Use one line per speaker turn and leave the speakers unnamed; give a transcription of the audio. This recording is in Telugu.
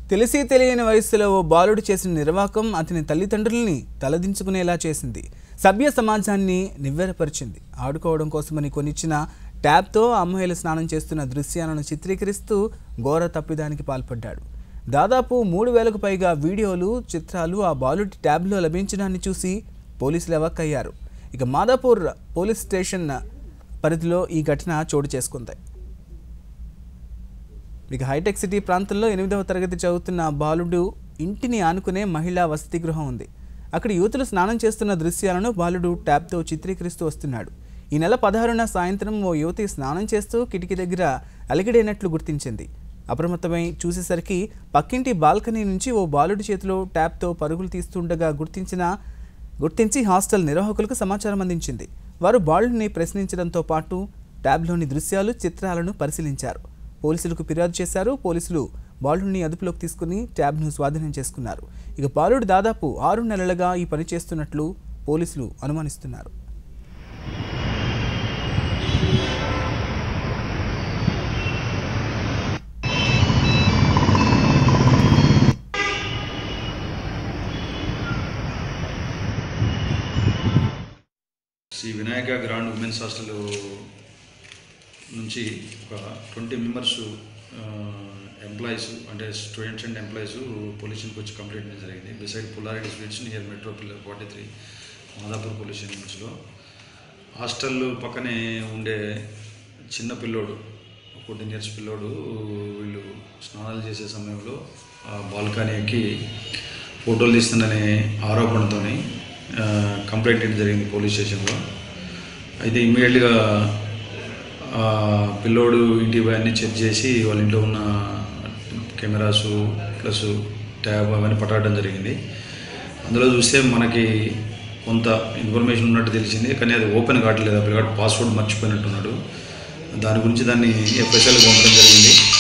తెలిసి తెలియని వయస్సులో ఓ బాలుడు చేసిన నిర్వాకం అతని తల్లిదండ్రుల్ని తలదించుకునేలా చేసింది సభ్య సమాజాన్ని నివ్వెరపరిచింది ఆడుకోవడం కోసమని కొనిచ్చిన ట్యాబ్తో అమ్మాయిలు స్నానం చేస్తున్న దృశ్యాలను చిత్రీకరిస్తూ ఘోర తప్పిదానికి పాల్పడ్డాడు దాదాపు మూడు వేలకు పైగా వీడియోలు చిత్రాలు ఆ బాలుడి ట్యాబ్లో లభించడాన్ని చూసి పోలీసులు అవాక్కయ్యారు ఇక మాదాపూర్ పోలీస్ స్టేషన్ పరిధిలో ఈ ఘటన చోటు చేసుకుంది ఇక హైటెక్ సిటీ ప్రాంతంలో ఎనిమిదవ తరగతి చదువుతున్న బాలుడు ఇంటిని ఆనుకునే మహిళా వసతి గృహం ఉంది అక్కడ యువతులు స్నానం చేస్తున్న దృశ్యాలను బాలుడు ట్యాబ్తో చిత్రీకరిస్తూ వస్తున్నాడు ఈ నెల పదహారున సాయంత్రం ఓ యువతి స్నానం చేస్తూ కిటికీ దగ్గర అలిగిడైనట్లు గుర్తించింది అప్రమత్తమై చూసేసరికి పక్కింటి బాల్కనీ నుంచి ఓ బాలుడి చేతిలో ట్యాబ్తో పరుగులు తీస్తుండగా గుర్తించిన గుర్తించి హాస్టల్ నిర్వాహకులకు సమాచారం అందించింది వారు బాలుడిని ప్రశ్నించడంతో పాటు ట్యాబ్లోని దృశ్యాలు చిత్రాలను పరిశీలించారు పోలీసులకు ఫిర్యాదు చేశారు పోలీసులు బాలుడిని అదుపులోకి తీసుకుని ట్యాబ్ను స్వాధీనం చేసుకున్నారు ఇక బాలుడు దాదాపు ఆరు నెలలుగా ఈ పని చేస్తున్నట్లు పోలీసులు అనుమానిస్తున్నారు
Sri Vinayaka grand women's hostel నుంచి ఒక ట్వంటీ మెంబర్స్ ఎంప్లాయీస్ అంటే స్టూడెంట్స్ అండ్ ఎంప్లాయీస్ పొల్యూషన్కి వచ్చి కంప్లైంట్ చేయడం జరిగింది beside Pullareddy sweets near metro pillar forty three Madhapur pollution నుంచిలో హాస్టల్ పక్కనే ఉండే చిన్న పిల్లోడు ఫోర్టీన్ ఇయర్స్ పిల్లోడు వీళ్ళు స్నానాలు చేసే సమయంలో ఆ బాల్కనీ ఎక్కి ఫోటోలు తీస్తుందనే ఆరోపణతోని ఆ, కంప్లైంట్ ఇవ్వడం జరిగింది పోలీస్ స్టేషన్లో అయితే ఇమ్మీడియట్గా ఆ పిల్లోడు ఇంటి పోయి అన్ని చెక్ చేసి వాళ్ళ ఇంట్లో ఉన్న కెమెరాస్ ప్లస్ ట్యాబ్ అవన్నీ పట్టడం జరిగింది అందులో చూస్తే మనకి కొంత ఇన్ఫర్మేషన్ ఉన్నట్టు తెలిసింది కానీ అది ఓపెన్ కావట్లేదు ఆ పిల్లగాడు పాస్వర్డ్ మర్చిపోయినట్టున్నాడు దాని గురించి దాన్ని ఎఫ్ఎస్ఎల్కి పంపడం జరిగింది